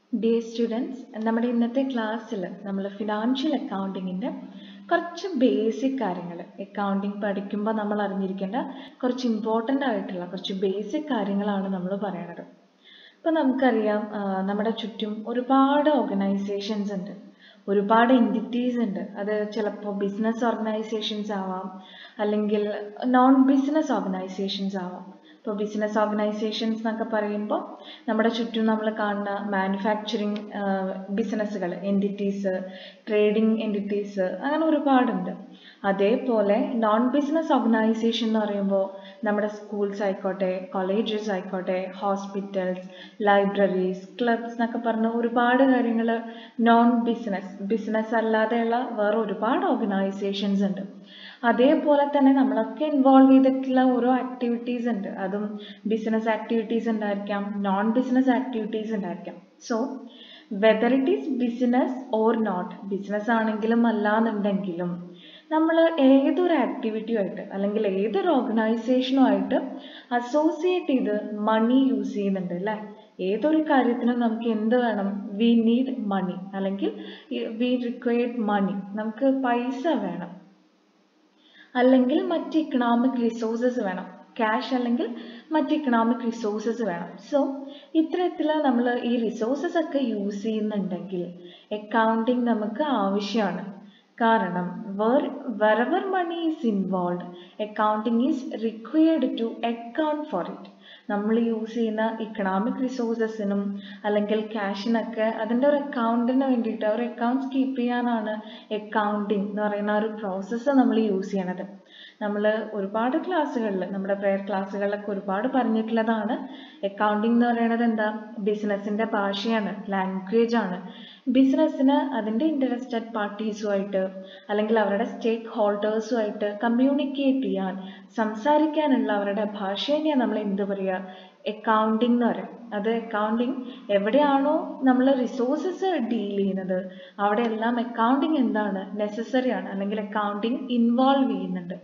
dear students നമ്മുടെ ഇന്നത്തെ ക്ലാസ്സിൽ നമ്മൾ ഫിനാൻഷ്യൽ അക്കൗണ്ടിങ്ങിൻ്റെ കുറച്ച് ബേസിക് കാര്യങ്ങൾ അക്കൗണ്ടിങ് പഠിക്കുമ്പോൾ നമ്മൾ അറിഞ്ഞിരിക്കേണ്ട കുറച്ച് ഇമ്പോർട്ടൻ്റ് ആയിട്ടുള്ള കുറച്ച് ബേസിക് കാര്യങ്ങളാണ് നമ്മൾ പറയണത് ഇപ്പോൾ നമുക്കറിയാം ആ, നമ്മുടെ ചുറ്റും ഒരുപാട് ഓർഗനൈസേഷൻസ് ഉണ്ട് ഒരുപാട് എൻറ്റിറ്റീസ് ഉണ്ട് അത് ചിലപ്പോൾ ബിസിനസ് ഓർഗനൈസേഷൻസ് ആവാം അല്ലെങ്കിൽ നോൺ ബിസിനസ് ഓർഗനൈസേഷൻസ് ആവാം ഇപ്പോൾ ബിസിനസ് ഓർഗനൈസേഷൻസ് എന്നൊക്കെ പറയുമ്പോൾ നമ്മുടെ ചുറ്റും നമ്മൾ കാണുന്ന മാനുഫാക്ചറിങ് ബിസിനസ്സുകൾ എൻറ്റിറ്റീസ് ട്രേഡിംഗ് എൻറ്റിറ്റീസ് അങ്ങനെ ഒരുപാടുണ്ട് അതേപോലെ നോൺ ബിസിനസ് ഓർഗനൈസേഷൻ എന്ന് പറയുമ്പോൾ നമ്മുടെ സ്കൂൾസ് ആയിക്കോട്ടെ കോളേജസ് ആയിക്കോട്ടെ ഹോസ്പിറ്റൽസ് ലൈബ്രറീസ് ക്ലബ്സ് എന്നൊക്കെ പറഞ്ഞ ഒരുപാട് കാര്യങ്ങൾ നോൺ ബിസിനസ് ബിസിനസ് അല്ലാതെയുള്ള വേറെ ഒരുപാട് ഓർഗനൈസേഷൻസ് ഉണ്ട് അതേപോലെ തന്നെ നമ്മളൊക്കെ ഇൻവോൾവ് ചെയ്തിട്ടുള്ള ഓരോ ആക്ടിവിറ്റീസ് ഉണ്ട് അതും ബിസിനസ് ആക്ടിവിറ്റീസ് ഉണ്ടായിരിക്കാം നോൺ ബിസിനസ് ആക്ടിവിറ്റീസ് ഉണ്ടായിരിക്കാം so whether it is business or not business ആണെങ്കിലും അല്ലാന്നുണ്ടെങ്കിലും നമ്മൾ ഏതൊരു ആക്ടിവിറ്റിയുമായിട്ട് അല്ലെങ്കിൽ ഏതൊരു ഓർഗനൈസേഷനുമായിട്ട് അസോസിയേറ്റ് ചെയ്ത് മണി യൂസ് ചെയ്യുന്നുണ്ട് അല്ലേ ഏതൊരു കാര്യത്തിനും നമുക്ക് എന്ത് വേണം വി നീഡ് മണി അല്ലെങ്കിൽ വി റിക്വയർഡ് മണി നമുക്ക് പൈസ വേണം അല്ലെങ്കിൽ മറ്റ് ഇക്കണോമിക് റിസോഴ്സസ് വേണം ക്യാഷ് അല്ലെങ്കിൽ മറ്റ് ഇക്കണോമിക് റിസോഴ്സസ് വേണം സോ ഇത്തരത്തിൽ നമ്മൾ ഈ റിസോഴ്സസ് ഒക്കെ യൂസ് ചെയ്യുന്നുണ്ടെങ്കിൽ അക്കൗണ്ടിങ് നമുക്ക് ആവശ്യമാണ് കാരണം where wherever money is involve accounting is required to account for it നമ്മൾ യൂസ് ചെയ്യുന്ന ഇക്കണോമിക് റിസോഴ്സസിനും അല്ലെങ്കിൽ ക്യാഷിനൊക്കെ അതിൻ്റെ ഒരു അക്കൗണ്ടിന് വേണ്ടിയിട്ട് ഒരു അക്കൗണ്ട്സ് കീപ്പ് ചെയ്യാനാണ് അക്കൗണ്ടിങ് എന്ന് പറയുന്ന ഒരു പ്രോസസ്സ് നമ്മൾ യൂസ് ചെയ്യണത് നമ്മൾ ഒരുപാട് ക്ലാസ്സുകളിൽ നമ്മുടെ പ്രയർ ക്ലാസ്സുകളിലൊക്കെ ഒരുപാട് പറഞ്ഞിട്ടുള്ളതാണ് അക്കൗണ്ടിങ് എന്ന് പറയുന്നത് എന്താ ബിസിനസ്സിൻ്റെ ഭാഷയാണ് ലാംഗ്വേജ് ആണ് ബിസിനസ്സിന് അതിൻ്റെ ഇൻട്രസ്റ്റഡ് പാർട്ടീസുമായിട്ട് അല്ലെങ്കിൽ അവരുടെ സ്റ്റേക്ക് ഹോൾഡേഴ്സുമായിട്ട് കമ്മ്യൂണിക്കേറ്റ് ചെയ്യാൻ സംസാരിക്കാനുള്ള അവരുടെ ഭാഷേനെ നമ്മൾ എന്ത് പറയുക അക്കൗണ്ടിങ് എന്ന് പറയും അത് അക്കൗണ്ടിങ് എവിടെയാണോ നമ്മൾ റിസോഴ്സസ് ഡീൽ ചെയ്യുന്നത് അവിടെ എല്ലാം അക്കൗണ്ടിങ് എന്താണ് നെസസറി ആണ് അല്ലെങ്കിൽ അക്കൗണ്ടിങ് ഇൻവോൾവ് ചെയ്യുന്നുണ്ട്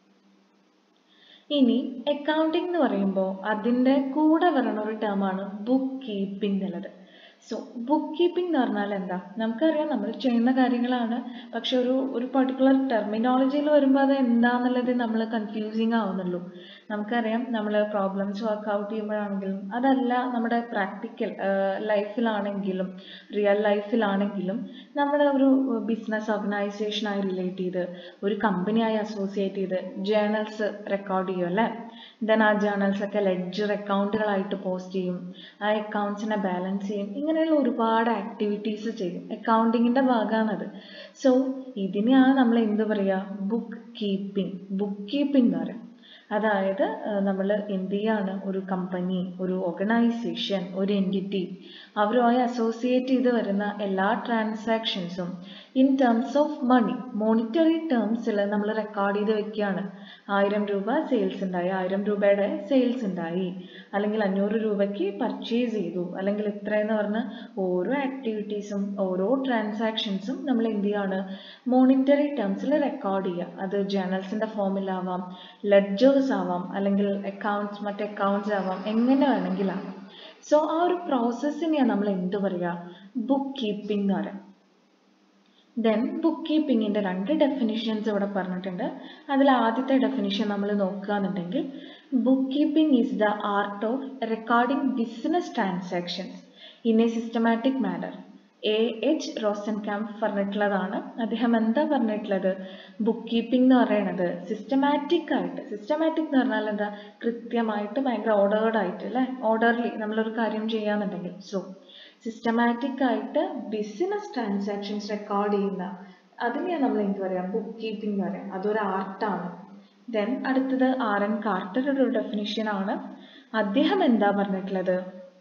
ഇനി അക്കൗണ്ടിങ് എന്ന് പറയുമ്പോൾ അതിൻ്റെ കൂടെ വരണ ഒരു ടേമാണ് ബുക്ക് കീപ്പിംഗ് എന്നുള്ളത് സോ ബുക്ക് കീപ്പിംഗ് എന്ന് പറഞ്ഞാൽ എന്താ നമുക്കറിയാം നമ്മൾ ചെയ്യുന്ന കാര്യങ്ങളാണ് പക്ഷെ ഒരു ഒരു പർട്ടിക്കുലർ ടെർമിനോളജിയിൽ വരുമ്പോൾ അത് എന്താന്നുള്ളത് നമ്മൾ കൺഫ്യൂസിങ് ആവുന്നുള്ളൂ നമുക്കറിയാം നമ്മൾ പ്രോബ്ലംസ് വർക്ക് ഔട്ട് ചെയ്യുമ്പോഴാണെങ്കിലും അതല്ല നമ്മുടെ പ്രാക്ടിക്കൽ ലൈഫിലാണെങ്കിലും റിയൽ ലൈഫിലാണെങ്കിലും നമ്മുടെ ഒരു ബിസിനസ് ഓർഗനൈസേഷനായി റിലേറ്റ് ചെയ്ത് ഒരു കമ്പനിയായി അസോസിയേറ്റ് ചെയ്ത് ജേണൽസ് റെക്കോർഡ് ചെയ്യും അല്ലേ ദെൻ ആ ജേണൽസ് ഒക്കെ ലെഡ്ജർ അക്കൗണ്ടുകളായിട്ട് പോസ്റ്റ് ചെയ്യും ആ അക്കൗണ്ട്സിനെ ബാലൻസ് ചെയ്യും ഇങ്ങനെയുള്ള ഒരുപാട് ആക്ടിവിറ്റീസ് ചെയ്യും അക്കൗണ്ടിങ്ങിൻ്റെ ഭാഗമാണത് സോ ഇതിനെയാണ് നമ്മൾ എന്ത് പറയുക ബുക്ക് കീപ്പിംഗ് ബുക്ക് കീപ്പിംഗ് എന്ന് പറയും അതായത് നമ്മൾ എന്ത് ചെയ്യാണ് ഒരു കമ്പനി ഒരു ഓർഗനൈസേഷൻ ഒരു എൻറ്റിറ്റി അവരുമായി അസോസിയേറ്റ് ചെയ്ത് വരുന്ന എല്ലാ ട്രാൻസാക്ഷൻസും in terms of money monetary ടേംസിൽ നമ്മൾ റെക്കോർഡ് ചെയ്ത് വെക്കുകയാണ് ആയിരം രൂപ സെയിൽസ് ഉണ്ടായി ആയിരം രൂപയുടെ സെയിൽസ് ഉണ്ടായി അല്ലെങ്കിൽ അഞ്ഞൂറ് രൂപയ്ക്ക് പർച്ചേസ് ചെയ്തു അല്ലെങ്കിൽ ഇത്രയെന്ന് പറഞ്ഞ് ഓരോ ആക്ടിവിറ്റീസും ഓരോ ട്രാൻസാക്ഷൻസും നമ്മൾ എന്ത് ചെയ്യാണ് മോണിറ്ററി ടേംസിൽ റെക്കോർഡ് ചെയ്യുക അത് ജേണൽസിൻ്റെ ഫോമിലാവാം ലെഡ്ജേഴ്സ് ആവാം അല്ലെങ്കിൽ അക്കൗണ്ട്സ് മറ്റേ അക്കൗണ്ട്സ് ആവാം എങ്ങനെ വേണമെങ്കിലാവാം സോ ആ ഒരു പ്രോസസ്സിനെയാണ് നമ്മൾ എന്ത് പറയുക ബുക്ക് കീപ്പിംഗ് എന്ന് പറയാം ദെൻ ബുക്ക് കീപ്പിങ്ങിൻ്റെ രണ്ട് ഡെഫിനിഷൻസ് ഇവിടെ പറഞ്ഞിട്ടുണ്ട് അതിൽ ആദ്യത്തെ ഡെഫിനിഷൻ നമ്മൾ നോക്കുകയാണെന്നുണ്ടെങ്കിൽ book keeping is the art of recording business transactions in a systematic manner A H Rosenkamp പറഞ്ഞിട്ടുള്ളതാണ് അദ്ദേഹം എന്താ പറഞ്ഞിട്ടുള്ളത് ബുക്ക് കീപ്പിംഗ് എന്ന് പറയുന്നത് സിസ്റ്റമാറ്റിക് ആയിട്ട് സിസ്റ്റമാറ്റിക് എന്ന് പറഞ്ഞാൽ എന്താ കൃത്യമായിട്ട് ഭയങ്കര ഓർഡേർഡ് ആയിട്ട് അല്ലേ ഓർഡർലി നമ്മളൊരു കാര്യം ചെയ്യാന്നുണ്ടെങ്കിൽ സോ സിസ്റ്റമാറ്റിക് ആയിട്ട് ബിസിനസ് ട്രാൻസാക്ഷൻസ് റെക്കോർഡ് ചെയ്യുന്ന അതിനെയാണ് നമ്മൾ എന്ത് പറയാം ബുക്ക് കീപ്പിംഗ് എന്ന് പറയാം അതൊരു ആർട്ടാണ് ദെൻ അടുത്തത് ആർ എൻ കാർട്ടറുടെ ഒരു ഡെഫിനിഷൻ ആണ് അദ്ദേഹം എന്താ പറഞ്ഞിട്ടുള്ളത്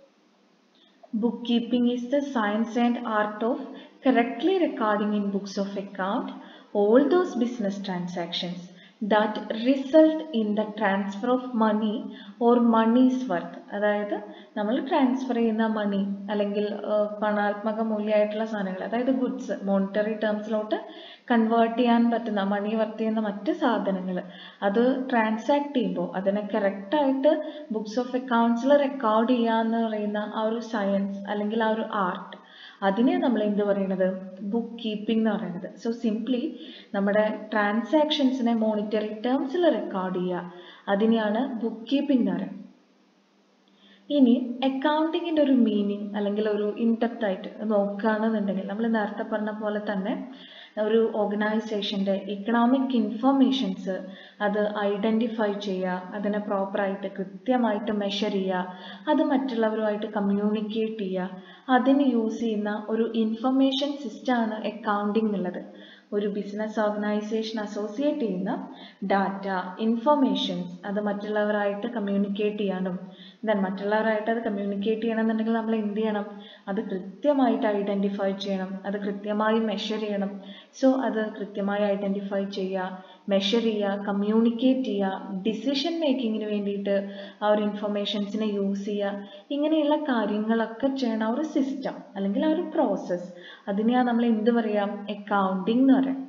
bookkeeping is the science and art of correctly recording in books of account all those business transactions that result in the transfer of money or moneys worth അതായത് നമ്മൾ transfer ചെയ്യുന്ന മണി അല്ലെങ്കിൽ പണാത്മക മൂല്യമായിട്ടുള്ള സാധനങ്ങൾ അതായത് ഗുഡ്സ് മോണിറ്ററി ടേംസിലോട്ട് കൺവേർട്ട് ചെയ്യാൻ പറ്റുന്ന മണി worth ചെയ്യുന്ന മറ്റ് സാധനങ്ങൾ അത് ട്രാൻസാക്ട് ചെയ്യുമ്പോൾ അതിനെ കറക്റ്റായിട്ട് ബുക്സ് ഓഫ് അക്കൗണ്ട്സിൽ റെക്കോർഡ് ചെയ്യുക എന്ന് പറയുന്ന ആ ഒരു സയൻസ് അല്ലെങ്കിൽ ആ ഒരു ആർട്ട് അതിനെ നമ്മൾ എന്ത് പറയുന്നത് ബുക്ക് കീപ്പിംഗ് എന്ന് പറയുന്നത് സോ സിംപ്ലി നമ്മുടെ ട്രാൻസാക്ഷൻസിനെ മോണിറ്ററി ടേംസിൽ റെക്കോർഡ് ചെയ്യുക അതിനെയാണ് ബുക്ക് കീപ്പിംഗ് എന്ന് പറയുന്നത് ഇനി അക്കൗണ്ടിങ്ങിൻ്റെ ഒരു മീനിങ് അല്ലെങ്കിൽ ഒരു ഇൻഡെപ്ത് ആയിട്ട് നോക്കുകയാണെന്നുണ്ടെങ്കിൽ നമ്മൾ നേരത്തെ പറഞ്ഞ പോലെ തന്നെ ഒരു ഓർഗനൈസേഷൻ്റെ ഇക്കണോമിക് ഇൻഫർമേഷൻസ് അത് ഐഡൻറ്റിഫൈ ചെയ്യുക അതിനെ പ്രോപ്പറായിട്ട് കൃത്യമായിട്ട് മെഷർ ചെയ്യുക അത് മറ്റുള്ളവരുമായിട്ട് കമ്മ്യൂണിക്കേറ്റ് ചെയ്യുക അതിന് യൂസ് ചെയ്യുന്ന ഒരു ഇൻഫർമേഷൻ സിസ്റ്റമാണ് അക്കൗണ്ടിങ് എന്നുള്ളത് ഒരു ബിസിനസ് ഓർഗനൈസേഷൻ അസോസിയേറ്റ് ചെയ്യുന്ന ഡാറ്റ ഇൻഫർമേഷൻസ് അത് മറ്റുള്ളവരായിട്ട് കമ്മ്യൂണിക്കേറ്റ് ചെയ്യാനും ദെൻ മറ്റുള്ളവരായിട്ട് അത് കമ്മ്യൂണിക്കേറ്റ് ചെയ്യണമെന്നുണ്ടെങ്കിൽ നമ്മൾ എന്ത് ചെയ്യണം അത് കൃത്യമായിട്ട് ഐഡൻറ്റിഫൈ ചെയ്യണം അത് കൃത്യമായി മെഷർ ചെയ്യണം സോ അത് കൃത്യമായി ഐഡൻറ്റിഫൈ ചെയ്യുക മെഷർ ചെയ്യുക കമ്മ്യൂണിക്കേറ്റ് ചെയ്യുക ഡിസിഷൻ മേക്കിങ്ങിന് വേണ്ടിയിട്ട് ആ ഒരു ഇൻഫർമേഷൻസിനെ യൂസ് ചെയ്യുക ഇങ്ങനെയുള്ള കാര്യങ്ങളൊക്കെ ചെയ്യണ ആ ഒരു സിസ്റ്റം അല്ലെങ്കിൽ ആ ഒരു പ്രോസസ്സ് അതിനെയാണ് നമ്മൾ എന്ത് പറയാം അക്കൗണ്ടിങ് എന്ന് പറയാം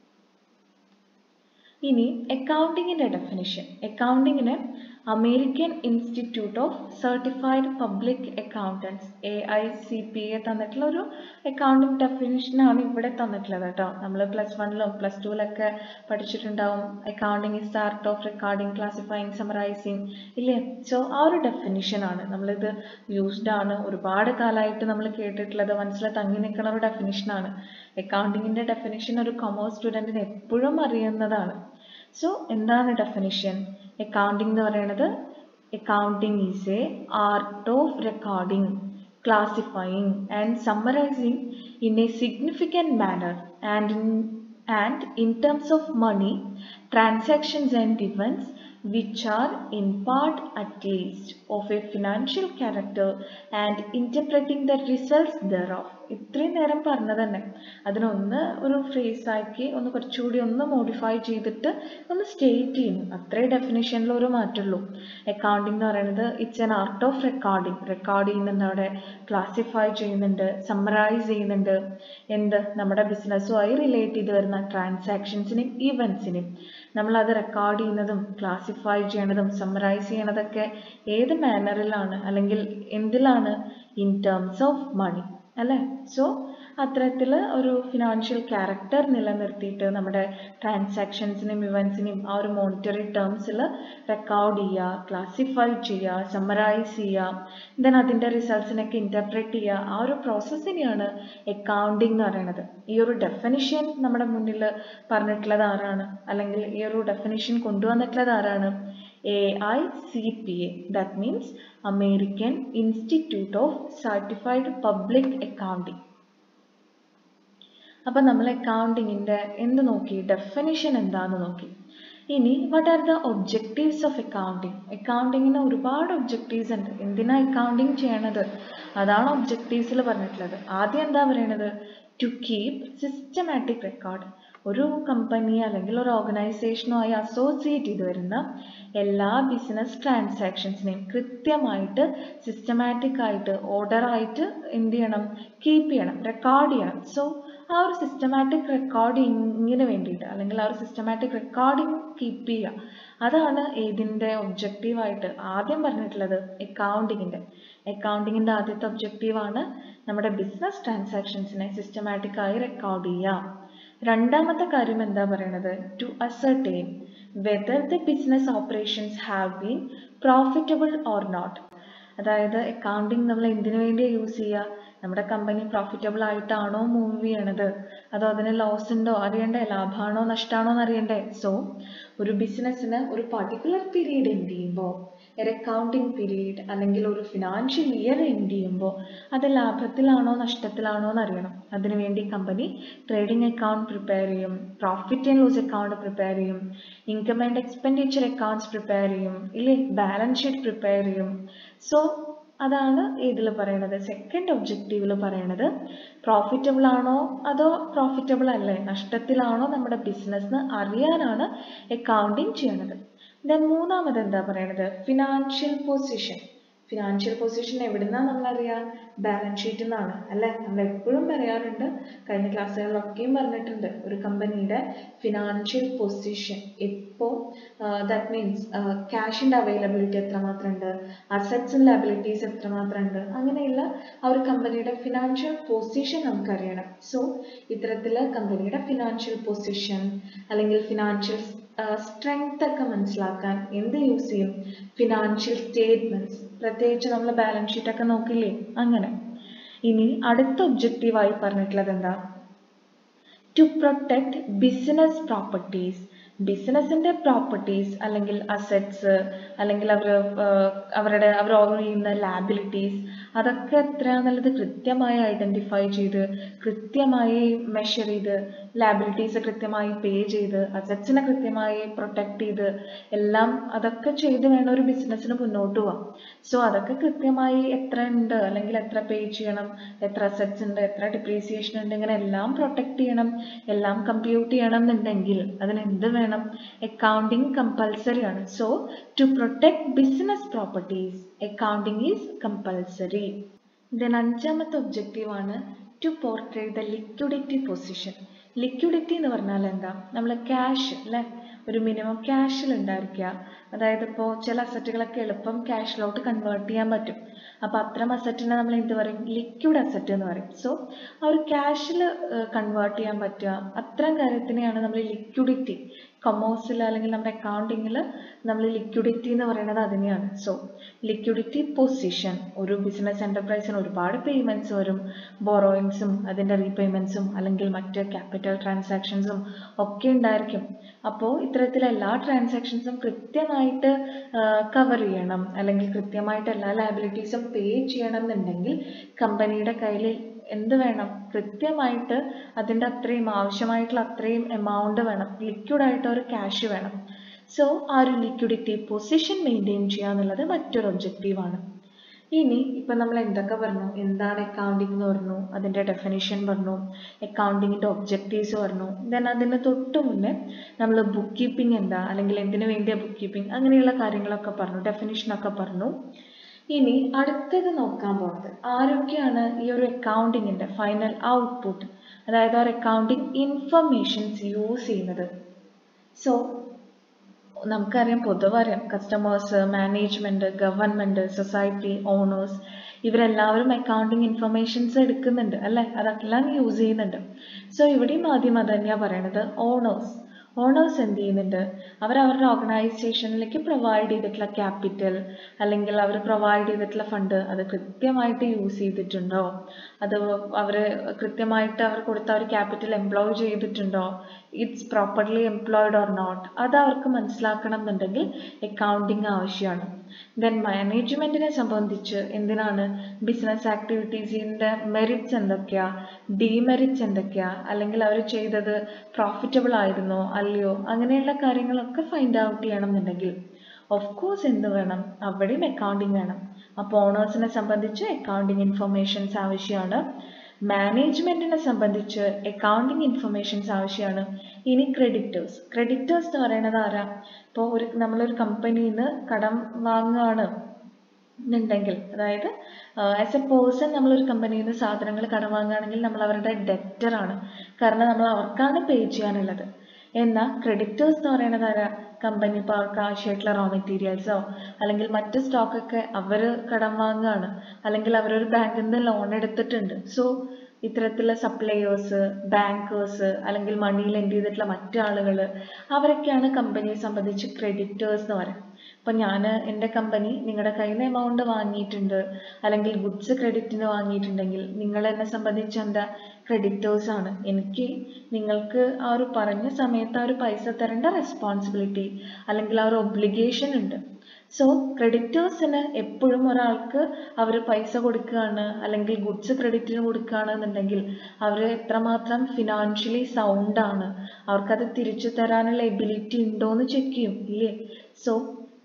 ഇനി അക്കൗണ്ടിങ്ങിൻ്റെ ഡെഫിനിഷൻ അക്കൗണ്ടിങ്ങിന് American institute of certified public accountants A I C P A തന്നിട്ടുള്ള ഒരു അക്കൗണ്ടിങ് ഡെഫിനിഷനാണ് ഇവിടെ തന്നിട്ടുള്ളത് കേട്ടോ നമ്മൾ പ്ലസ് വണ്ണിലും പ്ലസ് ടുവിലൊക്കെ പഠിച്ചിട്ടുണ്ടാവും accounting is the art of recording classifying summarising ഇല്ലേ സോ ആ ഒരു ഡെഫിനിഷനാണ് നമ്മളിത് യൂസ്ഡ് ആണ് ഒരുപാട് കാലമായിട്ട് നമ്മൾ കേട്ടിട്ടുള്ളത് മനസ്സിൽ തങ്ങി നിൽക്കുന്ന ഒരു ഡെഫിനിഷനാണ് അക്കൗണ്ടിങ്ങിൻ്റെ ഡെഫിനിഷൻ ഒരു കൊമേഴ്സ് സ്റ്റുഡൻറ്റിന് എപ്പോഴും അറിയുന്നതാണ് സോ എന്താണ് ഡെഫിനിഷൻ അക്കൗണ്ടിംഗ് എന്ന് പറയുന്നത് accounting is a art of recording classifying and summarising in a significant manner and in and in terms of money transactions and events which are in part at least of a financial character and interpreting the results thereof ഇത്രയും നേരം പറഞ്ഞത് തന്നെ അതിനൊന്ന് ഒരു phrase ആക്കി ഒന്ന് കുറച്ചുകൂടി ഒന്ന് മോഡിഫൈ ചെയ്തിട്ട് ഒന്ന് സ്റ്റേറ്റ് ചെയ്യുന്നു അത്രേ ഡെഫിനേഷനിൽ ഒരു മാറ്റുള്ളൂ അക്കൗണ്ടിംഗ് എന്ന് പറയുന്നത് it's an art of recording record ചെയ്യുന്നുണ്ട് അവിടെ ക്ലാസിഫൈ ചെയ്യുന്നുണ്ട് സമ്മറൈസ് ചെയ്യുന്നുണ്ട് എന്ത് നമ്മുടെ ബിസിനസ്സുമായി റിലേറ്റ് ചെയ്ത് വരുന്ന ട്രാൻസാക്ഷൻസിനെയും ഇവൻസിനെയും നമ്മളത് റെക്കോർഡ് ചെയ്യുന്നതും ക്ലാസിഫൈ ചെയ്യണതും സമ്മറൈസ് ചെയ്യണതൊക്കെ ഏത് മാനറിലാണ് അല്ലെങ്കിൽ എന്തിലാണ് ഇൻ ടേംസ് ഓഫ് മണി അല്ലേ സോ അത്തരത്തിൽ ഒരു ഫിനാൻഷ്യൽ ക്യാരക്ടർ നിലനിർത്തിയിട്ട് നമ്മുടെ ട്രാൻസാക്ഷൻസിനെയും ഇവൻസിനെയും ആ ഒരു മോണിറ്ററി ടേംസിൽ റെക്കോർഡ് ചെയ്യുക ക്ലാസിഫൈ ചെയ്യുക സമ്മറൈസ് ചെയ്യുക ദെൻ അതിൻ്റെ റിസൾട്ട്സിനൊക്കെ ഇൻ്റർപ്രറ്റ് ചെയ്യുക ആ ഒരു പ്രോസസ്സിനെയാണ് അക്കൗണ്ടിങ് എന്ന് പറയുന്നത് ഈ ഒരു ഡെഫിനിഷൻ നമ്മുടെ മുന്നിൽ പറഞ്ഞിട്ടുള്ളത് ആരാണ് അല്ലെങ്കിൽ ഈ ഒരു ഡെഫിനിഷൻ കൊണ്ടുവന്നിട്ടുള്ളത് ആരാണ് A I C P A that means American institute of certified public accounting അപ്പം നമ്മൾ അക്കൗണ്ടിങ്ങിൻ്റെ എന്ത് നോക്കി ഡെഫിനിഷൻ എന്താന്ന് നോക്കി ഇനി what are the objectives of accounting അക്കൗണ്ടിങ്ങിന് ഒരുപാട് ഒബ്ജക്റ്റീവ്സ് ഉണ്ട് എന്തിനാ അക്കൗണ്ടിങ് ചെയ്യണത് അതാണ് ഒബ്ജക്റ്റീവ്സിൽ പറഞ്ഞിട്ടുള്ളത് ആദ്യം എന്താ പറയണത് ടു കീപ് സിസ്റ്റമാറ്റിക് റെക്കോർഡ് ഒരു കമ്പനി അല്ലെങ്കിൽ ഒരു ഓർഗനൈസേഷനുമായി അസോസിയേറ്റ് ചെയ്ത് വരുന്ന എല്ലാ ബിസിനസ് ട്രാൻസാക്ഷൻസിനെയും കൃത്യമായിട്ട് സിസ്റ്റമാറ്റിക് ആയിട്ട് ഓർഡർ ആയിട്ട് എന്ത് ചെയ്യണം കീപ്പ് ചെയ്യണം റെക്കോർഡ് ചെയ്യണം സോ ആ ഒരു സിസ്റ്റമാറ്റിക് റെക്കോർഡിങ്ങിന് വേണ്ടിയിട്ട് അല്ലെങ്കിൽ ആ ഒരു സിസ്റ്റമാറ്റിക് റെക്കോർഡിങ് കീപ്പ് ചെയ്യുക അതാണ് ഇതിൻ്റെ ഒബ്ജക്റ്റീവായിട്ട് ആദ്യം പറഞ്ഞിട്ടുള്ളത് അക്കൗണ്ടിങ്ങിൻ്റെ അക്കൗണ്ടിങ്ങിൻ്റെ ആദ്യത്തെ ഒബ്ജക്റ്റീവാണ് നമ്മുടെ ബിസിനസ് ട്രാൻസാക്ഷൻസിനെ സിസ്റ്റമാറ്റിക് ആയി റെക്കോർഡ് ചെയ്യുക രണ്ടാമത്തെ കാര്യം എന്താ പറയണത് to ascertain whether the business operations have been profitable or not അതായത് അക്കൗണ്ടിങ് നമ്മൾ എന്തിനു വേണ്ടിയാണ് യൂസ് ചെയ്യുക നമ്മുടെ കമ്പനി പ്രോഫിറ്റബിൾ ആയിട്ടാണോ മൂവ് ചെയ്യണത് അതോ അതിന് ലോസ് ഉണ്ടോ അറിയണ്ടേ ലാഭമാണോ നഷ്ടമാണോ എന്ന് അറിയണ്ടേ സോ ഒരു ബിസിനസ്സിന് ഒരു പർട്ടിക്കുലർ പീരീഡ് എൻഡ് ചെയ്യുമ്പോൾ ഒരു അക്കൗണ്ടിങ് പീരീഡ് അല്ലെങ്കിൽ ഒരു ഫിനാൻഷ്യൽ ഇയർ എൻഡ് ചെയ്യുമ്പോൾ അത് ലാഭത്തിലാണോ നഷ്ടത്തിലാണോ എന്ന് അറിയണം അതിനുവേണ്ടി കമ്പനി ട്രേഡിംഗ് അക്കൗണ്ട് പ്രിപ്പയർ ചെയ്യും profit and loss account prepare ചെയ്യും income and expenditure accounts prepare ചെയ്യും ഇല്ലേ ബാലൻസ് ഷീറ്റ് പ്രിപ്പയർ ചെയ്യും സോ അതാണ് ഇതിൽ പറയണത് സെക്കൻഡ് ഒബ്ജക്റ്റീവിൽ പറയണത് പ്രോഫിറ്റബിൾ ആണോ അതോ പ്രോഫിറ്റബിൾ അല്ലേ നഷ്ടത്തിലാണോ നമ്മുടെ ബിസിനസ് അറിയാനാണ് അക്കൗണ്ടിങ് ചെയ്യണത് ദെൻ മൂന്നാമത് എന്താ പറയണത് ഫിനാൻഷ്യൽ പൊസിഷൻ ഫിനാൻഷ്യൽ പൊസിഷൻ എവിടുന്നാ നമ്മൾ അറിയാം ബാലൻസ് ഷീറ്റിൽ നിന്നാണ് അല്ലേ നമ്മൾ എപ്പോഴും പറയാറുണ്ട് കഴിഞ്ഞ ക്ലാസ്സുകളിലൊക്കെയും പറഞ്ഞിട്ടുണ്ട് ഒരു കമ്പനിയുടെ ഫിനാൻഷ്യൽ പൊസിഷൻ ഇപ്പോൾ ദാറ്റ് മീൻസ് ക്യാഷിൻ്റെ അവൈലബിലിറ്റി എത്രമാത്രം ഉണ്ട് അസറ്റ്സ് ആൻഡ് ലബിലിറ്റീസ് എത്രമാത്രം ഉണ്ട് അങ്ങനെയുള്ള ആ ഒരു കമ്പനിയുടെ ഫിനാൻഷ്യൽ പൊസിഷൻ നമുക്കറിയണം സോ ഇത്തരത്തിൽ കമ്പനിയുടെ ഫിനാൻഷ്യൽ പൊസിഷൻ അല്ലെങ്കിൽ ഫിനാൻഷ്യൽ സ്ട്രെങ്ത് ഒക്കെ മനസ്സിലാക്കാൻ എന്ത് യൂസ് ചെയ്യും ഫിനാൻഷ്യൽ സ്റ്റേറ്റ്മെന്റ്സ് പ്രത്യേകിച്ച് നമ്മൾ ബാലൻസ് ഷീറ്റ് ഒക്കെ നോക്കില്ലേ അങ്ങനെ ഇനി അടുത്ത ഒബ്ജക്റ്റീവായി പറഞ്ഞിട്ടുള്ളത് എന്താ ടു പ്രൊട്ടക്ട് ബിസിനസ് പ്രോപ്പർട്ടീസ് ബിസിനസിന്റെ പ്രോപ്പർട്ടീസ് അല്ലെങ്കിൽ അസറ്റ്സ് അല്ലെങ്കിൽ അവർ അവരുടെ അവർ ഓൺ ചെയ്യുന്ന ലാബിലിറ്റീസ് അതൊക്കെ എത്രയാണെന്നുള്ളത് കൃത്യമായി ഐഡന്റിഫൈ ചെയ്ത് കൃത്യമായി മെഷർ ചെയ്ത് ലാബിലിറ്റീസ് കൃത്യമായി പേ ചെയ്ത് അസറ്റ്സിനെ കൃത്യമായി പ്രൊട്ടക്ട് ചെയ്ത് എല്ലാം അതൊക്കെ ചെയ്ത് വേണം ഒരു ബിസിനസ്സിന് മുന്നോട്ട് പോവാം സോ അതൊക്കെ കൃത്യമായി എത്ര ഉണ്ട് അല്ലെങ്കിൽ എത്ര പേ ചെയ്യണം എത്ര അസറ്റ്സ് ഉണ്ട് എത്ര ഡിപ്രീസിയേഷൻ ഉണ്ട് ഇങ്ങനെ എല്ലാം പ്രൊട്ടക്ട് ചെയ്യണം എല്ലാം കമ്പ്യൂട്ട് ചെയ്യണം എന്നുണ്ടെങ്കിൽ അതിന് എന്ത് വേണം അക്കൗണ്ടിങ് കമ്പൽസറി ആണ് so to protect business properties accounting is compulsory then അഞ്ചാമത്തെ ഒബ്ജക്റ്റീവ് ആണ് to portrait the liquidity position liquidity എന്ന് പറഞ്ഞാൽ എന്താ നമ്മൾ ക്യാഷ് അല്ലേ ഒരു മിനിമം ക്യാഷിൽ ഉണ്ടായിരിക്കുക അതായത് ഇപ്പോൾ ചില അസറ്റുകളൊക്കെ എളുപ്പം ക്യാഷിലോട്ട് കൺവേർട്ട് ചെയ്യാൻ പറ്റും അപ്പോൾ അത്തരം അസറ്റിനെ നമ്മൾ എന്ത് പറയും ലിക്വിഡ് അസറ്റ് എന്ന് പറയും സോ ആ ഒരു ക്യാഷിൽ കൺവേർട്ട് ചെയ്യാൻ പറ്റുക അത്തരം കാര്യത്തിനെയാണ് നമ്മൾ ലിക്വിഡിറ്റി കൊമേഴ്സിൽ അല്ലെങ്കിൽ നമ്മുടെ അക്കൗണ്ടിങ്ങിൽ നമ്മൾ ലിക്വിഡിറ്റി എന്ന് പറയുന്നത് അതിനെയാണ് സോ ലിക്വിഡിറ്റി പൊസിഷൻ ഒരു ബിസിനസ് എൻ്റർപ്രൈസിന് ഒരുപാട് പേയ്മെൻറ്റ്സ് വരും ബോറോയിങ്സും അതിൻ്റെ റീപേയ്മെൻറ്റ്സും അല്ലെങ്കിൽ മറ്റ് ക്യാപിറ്റൽ ട്രാൻസാക്ഷൻസും ഒക്കെ ഉണ്ടായിരിക്കും അപ്പോൾ ഇത്തരത്തിലെ എല്ലാ ട്രാൻസാക്ഷൻസും കൃത്യമായിട്ട് കവർ ചെയ്യണം അല്ലെങ്കിൽ കൃത്യമായിട്ട് എല്ലാ ലയബിലിറ്റീസും പേ ചെയ്യണം എന്നുണ്ടെങ്കിൽ കമ്പനിയുടെ കയ്യിൽ എന്ത് വേണം കൃത്യമായിട്ട് അതിൻ്റെ അത്രയും ആവശ്യമായിട്ടുള്ള അത്രയും എമൗണ്ട് വേണം ലിക്വിഡ് ആയിട്ട് ഒരു ക്യാഷ് വേണം സോ ആ ഒരു ലിക്വിഡിറ്റി പൊസിഷൻ മെയിൻറ്റെയിൻ ചെയ്യുക എന്നുള്ളത് മറ്റൊരു ഒബ്ജക്റ്റീവാണ് ഇനി ഇപ്പം നമ്മൾ എന്തൊക്കെ പറഞ്ഞു എന്താണ് അക്കൗണ്ടിംഗ് എന്ന് പറഞ്ഞു അതിൻ്റെ ഡെഫിനിഷൻ പറഞ്ഞു അക്കൗണ്ടിങ്ങിൻ്റെ ഒബ്ജക്റ്റീവ്സ് പറഞ്ഞു ദെൻ അതിന് തൊട്ട് മുന്നേ നമ്മൾ ബുക്ക് കീപ്പിംഗ് എന്താ അല്ലെങ്കിൽ എന്തിനു വേണ്ടിയാണ് ബുക്ക് കീപ്പിംഗ് അങ്ങനെയുള്ള കാര്യങ്ങളൊക്കെ പറഞ്ഞു ഡെഫിനിഷനൊക്കെ പറഞ്ഞു ഇനി അടുത്തത് നോക്കാൻ പോകുന്നത് ആരൊക്കെയാണ് ഈ ഒരു അക്കൗണ്ടിങ്ങിൻ്റെ ഫൈനൽ ഔട്ട്പുട്ട് അതായത് ആ ഒരു അക്കൗണ്ടിങ് ഇൻഫർമേഷൻസ് യൂസ് ചെയ്യുന്നത് സോ നമുക്കറിയാം പൊതുവെ അറിയാം customers management government society owners ഇവരെല്ലാവരും അക്കൗണ്ടിങ് ഇൻഫർമേഷൻസ് എടുക്കുന്നുണ്ട് അല്ലേ അതെല്ലാം യൂസ് ചെയ്യുന്നുണ്ട് സോ ഇവിടെയും ആദ്യം അത് തന്നെയാണ് പറയണത് ഓണേഴ്സ് ഓണേഴ്സ് എന്ത് ചെയ്യുന്നുണ്ട് അവർ അവരുടെ ഓർഗനൈസേഷനിലേക്ക് പ്രൊവൈഡ് ചെയ്തിട്ടുള്ള ക്യാപിറ്റൽ അല്ലെങ്കിൽ അവർ പ്രൊവൈഡ് ചെയ്തിട്ടുള്ള ഫണ്ട് അത് കൃത്യമായിട്ട് യൂസ് ചെയ്തിട്ടുണ്ടോ അത് അവർ കൃത്യമായിട്ട് അവർ കൊടുത്ത ഒരു ക്യാപിറ്റൽ എംപ്ലോയ് ചെയ്തിട്ടുണ്ടോ it's properly employed or not അത് അവർക്ക് മനസ്സിലാക്കണം എന്നുണ്ടെങ്കിൽ അക്കൗണ്ടിങ് ആവശ്യമാണ് ദെൻ മാനേജ്മെന്റിനെ സംബന്ധിച്ച് എന്തിനാണ് ബിസിനസ് ആക്ടിവിറ്റീസിന്റെ മെറിറ്റ്സ് എന്തൊക്കെയാ ഡിമെറിറ്റ്സ് എന്തൊക്കെയാ അല്ലെങ്കിൽ അവർ ചെയ്തത് പ്രോഫിറ്റബിൾ ആയിരുന്നോ അല്ലയോ അങ്ങനെയുള്ള കാര്യങ്ങളൊക്കെ ഫൈൻഡ് ഔട്ട് ചെയ്യണം എന്നുണ്ടെങ്കിൽ ഓഫ് കോഴ്സ് എന്ത് വേണം അവിടെയും അക്കൗണ്ടിങ് വേണം അപ്പോൾ ഓണേഴ്സിനെ സംബന്ധിച്ച് അക്കൗണ്ടിങ് ഇൻഫർമേഷൻസ് ആവശ്യമാണ് മാനേജ്മെന്റിനെ സംബന്ധിച്ച് അക്കൗണ്ടിങ് ഇൻഫർമേഷൻസ് ആവശ്യമാണ് ഇനി ക്രെഡിറ്റേഴ്സ് ക്രെഡിറ്റേഴ്സ് എന്ന് പറയുന്നത് ആരാ ഇപ്പോൾ ഒരു നമ്മളൊരു കമ്പനിയിൽ നിന്ന് കടം വാങ്ങുകയാണ് എന്നുണ്ടെങ്കിൽ അതായത് ആസ് എ പേഴ്സൺ നമ്മളൊരു കമ്പനിയിൽ നിന്ന് സാധനങ്ങൾ കടം വാങ്ങുകയാണെങ്കിൽ നമ്മൾ അവരുടെ ഡെറ്റർ ആണ് കാരണം നമ്മൾ അവർക്കാണ് പേ ചെയ്യാനുള്ളത് എന്നാൽ ക്രെഡിറ്റേഴ്സ് എന്ന് പറയുന്നത് ആരാ കമ്പനി ഇപ്പോൾ അവർക്ക് ആവശ്യമായിട്ടുള്ള റോ മെറ്റീരിയൽസോ അല്ലെങ്കിൽ മറ്റ് സ്റ്റോക്കൊക്കെ അവർ കടം വാങ്ങുകയാണ് അല്ലെങ്കിൽ അവരൊരു ബാങ്കിൽ നിന്ന് ലോൺ എടുത്തിട്ടുണ്ട് സോ ഇത്തരത്തിലുള്ള സപ്ലയേഴ്സ് ബാങ്കേഴ്സ് അല്ലെങ്കിൽ മണി ലെൻഡ് ചെയ്തിട്ടുള്ള മറ്റു ആളുകൾ അവരൊക്കെയാണ് കമ്പനിയെ സംബന്ധിച്ച് ക്രെഡിറ്റേഴ്സ് എന്ന് പറയുന്നത് അപ്പം ഞാൻ എൻ്റെ കമ്പനി നിങ്ങളുടെ കയ്യിൽ നിന്ന് എമൗണ്ട് വാങ്ങിയിട്ടുണ്ട് അല്ലെങ്കിൽ ഗുഡ്സ് ക്രെഡിറ്റിന് വാങ്ങിയിട്ടുണ്ടെങ്കിൽ നിങ്ങൾ എന്നെ സംബന്ധിച്ച് എന്താ ക്രെഡിറ്റേഴ്സ് ആണ് എനിക്ക് നിങ്ങൾക്ക് ആ ഒരു പറഞ്ഞ സമയത്ത് ആ ഒരു പൈസ തരേണ്ട റെസ്പോൺസിബിലിറ്റി അല്ലെങ്കിൽ ആ ഒരു ഒബ്ലിഗേഷൻ ഉണ്ട് സോ ക്രെഡിറ്റേഴ്സിന് എപ്പോഴും ഒരാൾക്ക് അവർ പൈസ കൊടുക്കുകയാണ് അല്ലെങ്കിൽ ഗുഡ്സ് ക്രെഡിറ്റിന് കൊടുക്കുകയാണ് എന്നുണ്ടെങ്കിൽ അവർ എത്രമാത്രം ഫിനാൻഷ്യലി സൗണ്ട് ആണ് അവർക്കത് തിരിച്ചു തരാനുള്ള എബിലിറ്റി ഉണ്ടോ എന്ന് ചെക്ക് ചെയ്യും ഇല്ലേ സോ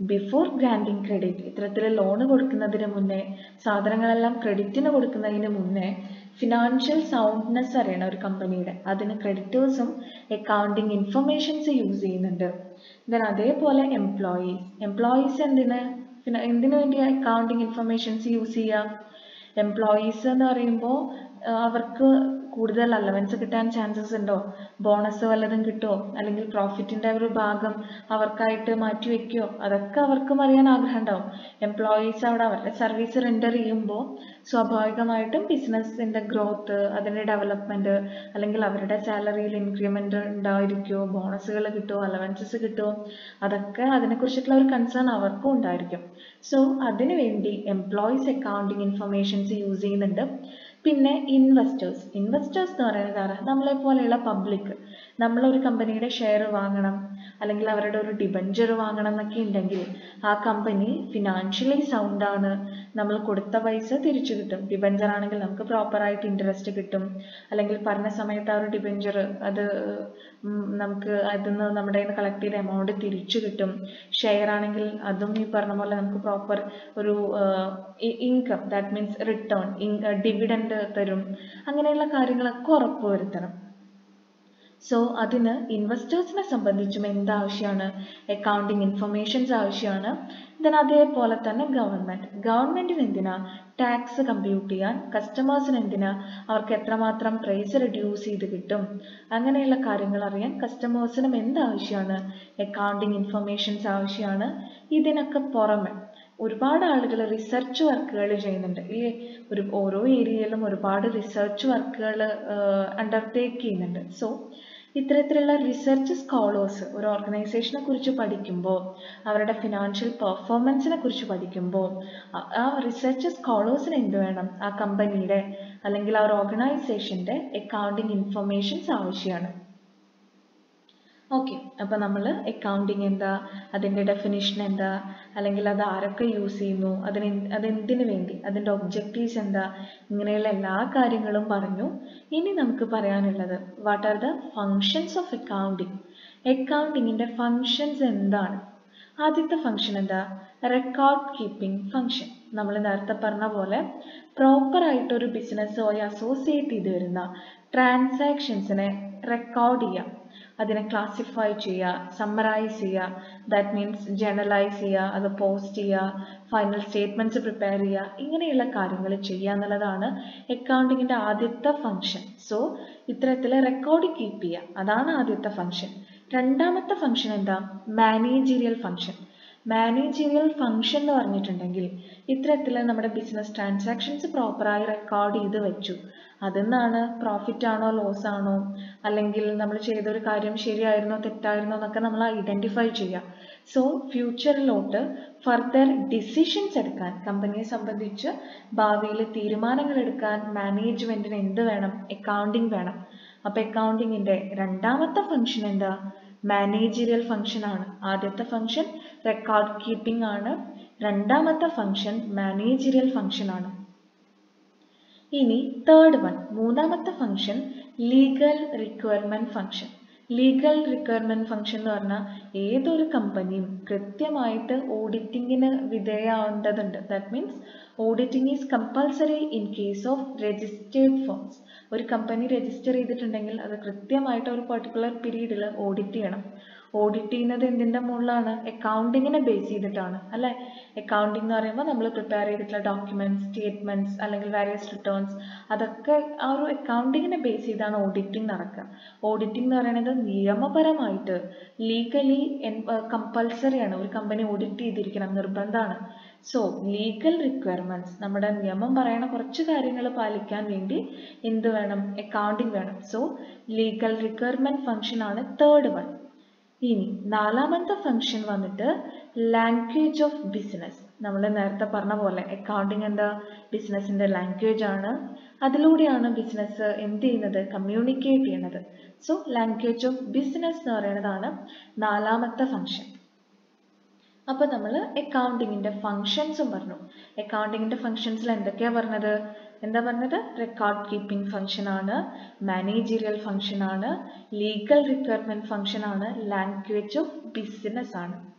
ബിഫോർ ഗ്രാൻഡിങ് ക്രെഡിറ്റ് ഇത്തരത്തിൽ ലോണ് കൊടുക്കുന്നതിന് മുന്നേ സാധനങ്ങളെല്ലാം ക്രെഡിറ്റിന് കൊടുക്കുന്നതിന് മുന്നേ ഫിനാൻഷ്യൽ സൗണ്ട്നെസ് അറിയണം ഒരു കമ്പനിയുടെ അതിന് ക്രെഡിറ്റേഴ്സും അക്കൗണ്ടിങ് ഇൻഫർമേഷൻസ് യൂസ് ചെയ്യുന്നുണ്ട് ദെൻ അതേപോലെ എംപ്ലോയീസ് എംപ്ലോയീസ് എന്തിന് പിന്നെ എന്തിനു വേണ്ടി അക്കൗണ്ടിങ് ഇൻഫർമേഷൻസ് യൂസ് ചെയ്യുക എംപ്ലോയീസ് എന്ന് പറയുമ്പോൾ അവർക്ക് കൂടുതൽ അലവൻസ് കിട്ടാൻ ചാൻസസ് ഉണ്ടോ ബോണസ് വല്ലതും കിട്ടുമോ അല്ലെങ്കിൽ പ്രോഫിറ്റിന്റെ ഒരു ഭാഗം അവർക്കായിട്ട് മാറ്റി വെക്കുകയോ അതൊക്കെ അവർക്കും അറിയാൻ ആഗ്രഹം ഉണ്ടാവും എംപ്ലോയീസ് അവിടെ അവരുടെ സർവീസ് റെൻഡർ ചെയ്യുമ്പോൾ സ്വാഭാവികമായിട്ടും ബിസിനസിന്റെ ഗ്രോത്ത് അതിന്റെ ഡെവലപ്മെന്റ് അല്ലെങ്കിൽ അവരുടെ സാലറിയിൽ ഇൻക്രിമെന്റ് ഉണ്ടായിരിക്കുമോ ബോണസുകൾ കിട്ടുമോ അലവൻസസ് കിട്ടുമോ അതൊക്കെ അതിനെക്കുറിച്ചിട്ടുള്ള ഒരു കൺസേൺ അവർക്കും ഉണ്ടായിരിക്കും സോ അതിനു വേണ്ടി എംപ്ലോയീസ് അക്കൗണ്ടിങ് ഇൻഫർമേഷൻസ് യൂസ് ചെയ്യുന്നുണ്ട് പിന്നെ ഇൻവെസ്റ്റേഴ്സ് ഇൻവെസ്റ്റേഴ്സ് എന്ന് പറയുന്നത് ആരാ നമ്മളെ പോലെയുള്ള പബ്ലിക് നമ്മളൊരു കമ്പനിയുടെ ഷെയർ വാങ്ങണം അല്ലെങ്കിൽ അവരുടെ ഒരു ഡിബഞ്ചർ വാങ്ങണം എന്നൊക്കെ ഉണ്ടെങ്കിൽ ആ കമ്പനി ഫിനാൻഷ്യലി സൗണ്ട് ആണ് നമ്മൾ കൊടുത്ത പൈസ തിരിച്ചു കിട്ടും ഡിബഞ്ചർ ആണെങ്കിൽ നമുക്ക് പ്രോപ്പറായിട്ട് ഇൻട്രസ്റ്റ് കിട്ടും അല്ലെങ്കിൽ പറഞ്ഞ സമയത്ത് ആ ഒരു ഡിബഞ്ചർ അത് ഉം, നമുക്ക് അതിൽ നിന്ന് നമ്മുടെ കയ്യിൽ നിന്ന് കളക്ട് ചെയ്ത എമൗണ്ട് തിരിച്ചു കിട്ടും ഷെയർ ആണെങ്കിൽ അതും ഈ പറഞ്ഞ പോലെ നമുക്ക് പ്രോപ്പർ ഒരു income that means return dividend തരും അങ്ങനെയുള്ള കാര്യങ്ങളൊക്കെ ഉറപ്പുവരുത്തണം സോ അതിന് ഇൻവെസ്റ്റേഴ്സിനെ സംബന്ധിച്ചും എന്താവശ്യമാണ് അക്കൗണ്ടിങ് ഇൻഫർമേഷൻസ് ആവശ്യമാണ് ദെൻ അതേപോലെ തന്നെ ഗവൺമെന്റ് ഗവൺമെന്റിന് എന്തിനാ ടാക്സ് കമ്പ്യൂട്ട് ചെയ്യാൻ കസ്റ്റമേഴ്സിന് എന്തിനാ അവർക്ക് എത്രമാത്രം പ്രൈസ് റെഡ്യൂസ് ചെയ്ത് കിട്ടും അങ്ങനെയുള്ള കാര്യങ്ങൾ അറിയാൻ കസ്റ്റമേഴ്സിനും എന്താവശ്യമാണ് അക്കൗണ്ടിങ് ഇൻഫർമേഷൻസ് ആവശ്യമാണ് ഇതിനൊക്കെ പുറമെ ഒരുപാട് ആളുകൾ റിസർച്ച് വർക്കുകൾ ചെയ്യുന്നുണ്ട് ഇല്ലേ ഒരു ഓരോ ഏരിയയിലും ഒരുപാട് റിസർച്ച് വർക്കുകൾ അണ്ടർടേക്ക് ചെയ്യുന്നുണ്ട് സോ ഇത്തരത്തിലുള്ള റിസർച്ച് സ്കോളേഴ്സ് ഒരു ഓർഗനൈസേഷനെ കുറിച്ച് പഠിക്കുമ്പോൾ അവരുടെ ഫിനാൻഷ്യൽ പെർഫോമൻസിനെ കുറിച്ച് പഠിക്കുമ്പോൾ ആ- ആ റിസർച്ച് സ്കോളേഴ്സിന് എന്ത് വേണം ആ കമ്പനിയുടെ അല്ലെങ്കിൽ ആ ഒരു ഓർഗനൈസേഷന്റെ അക്കൗണ്ടിങ് ഇൻഫർമേഷൻസ് ആവശ്യമാണ് ഓക്കെ അപ്പോൾ നമ്മൾ അക്കൗണ്ടിങ് എന്താ അതിൻ്റെ ഡെഫിനിഷൻ എന്താ അല്ലെങ്കിൽ അത് ആരൊക്കെ യൂസ് ചെയ്യുന്നു അതിന് എന്ത്- അതെന്തിനു വേണ്ടി അതിൻ്റെ ഒബ്ജക്റ്റീവ്സ് എന്താ ഇങ്ങനെയുള്ള എല്ലാ കാര്യങ്ങളും പറഞ്ഞു ഇനി നമുക്ക് പറയാനുള്ളത് what are the functions of accounting അക്കൗണ്ടിങ്ങിൻ്റെ ഫങ്ഷൻസ് എന്താണ് ആദ്യത്തെ ഫങ്ഷൻ എന്താ റെക്കോർഡ് കീപ്പിംഗ് ഫങ്ഷൻ നമ്മൾ നേരത്തെ പറഞ്ഞ പോലെ പ്രോപ്പർ ആയിട്ട് ഒരു ബിസിനസ്സുമായി അസോസിയേറ്റ് ചെയ്ത് വരുന്ന ട്രാൻസാക്ഷൻസിനെ റെക്കോർഡ് ചെയ്യാം അതിനെ ക്ലാസിഫൈ ചെയ്യുക സമ്മറൈസ് ചെയ്യുക ദാറ്റ് മീൻസ് ജേർണലൈസ് ചെയ്യുക അത് പോസ്റ്റ് ചെയ്യുക ഫൈനൽ സ്റ്റേറ്റ്മെന്റ്സ് പ്രിപ്പയർ ചെയ്യുക ഇങ്ങനെയുള്ള കാര്യങ്ങൾ ചെയ്യുക എന്നുള്ളതാണ് അക്കൗണ്ടിങ്ങിന്റെ ആദ്യത്തെ ഫംഗ്ഷൻ സോ ഇത്തരത്തിൽ റെക്കോർഡ് കീപ്പ് ചെയ്യുക അതാണ് ആദ്യത്തെ ഫംഗ്ഷൻ രണ്ടാമത്തെ ഫംഗ്ഷൻ എന്താ മാനേജീരിയൽ ഫംഗ്ഷൻ മാനേജീരിയൽ ഫംഗ്ഷൻ എന്ന് പറഞ്ഞിട്ടുണ്ടെങ്കിൽ ഇത്തരത്തിൽ നമ്മുടെ ബിസിനസ് ട്രാൻസാക്ഷൻസ് പ്രോപ്പറായി റെക്കോർഡ് ചെയ്ത് വെച്ചു അതിന്നാണ് പ്രോഫിറ്റ് ആണോ ലോസ് ആണോ അല്ലെങ്കിൽ നമ്മൾ ചെയ്തൊരു കാര്യം ശരിയായിരുന്നോ തെറ്റായിരുന്നോ എന്നൊക്കെ നമ്മൾ ഐഡന്റിഫൈ ചെയ്യാം സോ ഫ്യൂച്ചറിലോട്ട് ഫർദർ ഡിസിഷൻസ് എടുക്കാൻ കമ്പനിയെ സംബന്ധിച്ച് ഭാവിയിൽ തീരുമാനങ്ങൾ എടുക്കാൻ മാനേജ്മെന്റിന് എന്ത് വേണം അക്കൗണ്ടിങ് വേണം അപ്പൊ അക്കൗണ്ടിങ്ങിന്റെ രണ്ടാമത്തെ ഫംഗ്ഷൻ എന്താ മാനേജീരിയൽ ഫംഗ്ഷൻ ആണ് ആദ്യത്തെ ഫംഗ്ഷൻ റെക്കോർഡ് കീപ്പിംഗ് ആണ് രണ്ടാമത്തെ ഫംഗ്ഷൻ മാനേജീരിയൽ ഫംഗ്ഷൻ ആണ് ഇനി തേർഡ് വൺ മൂന്നാമത്തെ function legal requirement function legal requirement function എന്ന് പറഞ്ഞാൽ ഏതൊരു കമ്പനിയും കൃത്യമായിട്ട് ഓഡിറ്റിങ്ങിന് വിധേയമാവേണ്ടതുണ്ട് that means auditing is compulsory in case of registered firms ഒരു കമ്പനി രജിസ്റ്റർ ചെയ്തിട്ടുണ്ടെങ്കിൽ അത് കൃത്യമായിട്ട് ഒരു പെർട്ടിക്കുലർ പീരീഡിൽ ഓഡിറ്റ് ചെയ്യണം ഓഡിറ്റ് ചെയ്യുന്നത് എന്തിന്റെ മുകളിലാണ് അക്കൗണ്ടിങ്ങിനെ ബേസ് ചെയ്തിട്ടാണ് അല്ലെ അക്കൗണ്ടിങ് എന്ന് പറയുമ്പോൾ നമ്മൾ പ്രിപ്പയർ ചെയ്തിട്ടുള്ള ഡോക്യുമെന്റ്സ് സ്റ്റേറ്റ്മെന്റ്സ് അല്ലെങ്കിൽ വാരിയസ് റിട്ടേൺസ് അതൊക്കെ ആ ഒരു അക്കൗണ്ടിങ്ങിനെ ബേസ് ചെയ്താണ് ഓഡിറ്റിംഗ് നടക്കുക ഓഡിറ്റിംഗ് എന്ന് പറയുന്നത് നിയമപരമായിട്ട് ലീഗലി കമ്പൾസറി ആണ് ഒരു കമ്പനി ഓഡിറ്റ് ചെയ്തിരിക്കണം നിർബന്ധമാണ് സോ ലീഗൽ റിക്വയർമെന്റ്സ് നമ്മുടെ നിയമം പറയുന്ന കുറച്ച് കാര്യങ്ങൾ പാലിക്കാൻ വേണ്ടി എന്ത് വേണം അക്കൗണ്ടിങ് വേണം സോ ലീഗൽ റിക്വയർമെന്റ് ഫംഗ്ഷൻ ആണ് തേർഡ് വൺ ഇനി നാലാമത്തെ ഫംഗ്ഷൻ വന്നിട്ട് ലാംഗ്വേജ് ഓഫ് ബിസിനസ് നമ്മൾ നേരത്തെ പറഞ്ഞ പോലെ അക്കൗണ്ടിങ് എന്താ ബിസിനസിന്റെ ലാംഗ്വേജ് ആണ് അതിലൂടെയാണ് ബിസിനസ് എന്ത് ചെയ്യുന്നത് കമ്മ്യൂണിക്കേറ്റ് ചെയ്യുന്നത് സോ ലാംഗ്വേജ് ഓഫ് ബിസിനസ് എന്ന് പറയുന്നതാണ് നാലാമത്തെ ഫംഗ്ഷൻ അപ്പൊ നമ്മൾ അക്കൗണ്ടിങ്ങിന്റെ ഫങ്ഷൻസും പറഞ്ഞു അക്കൗണ്ടിങ്ങിന്റെ ഫങ്ഷൻസിൽ എന്തൊക്കെയാ പറഞ്ഞത് എന്താ പറഞ്ഞത് റെക്കോർഡ് കീപ്പിംഗ് ഫംഗ്ഷൻ ആണ് മാനേജീരിയൽ ഫംഗ്ഷൻ ആണ് ലീഗൽ റിക്വയർമെന്റ് ഫംഗ്ഷൻ ആണ് ലാംഗ്വേജ് ഓഫ് ബിസിനസ് ആണ്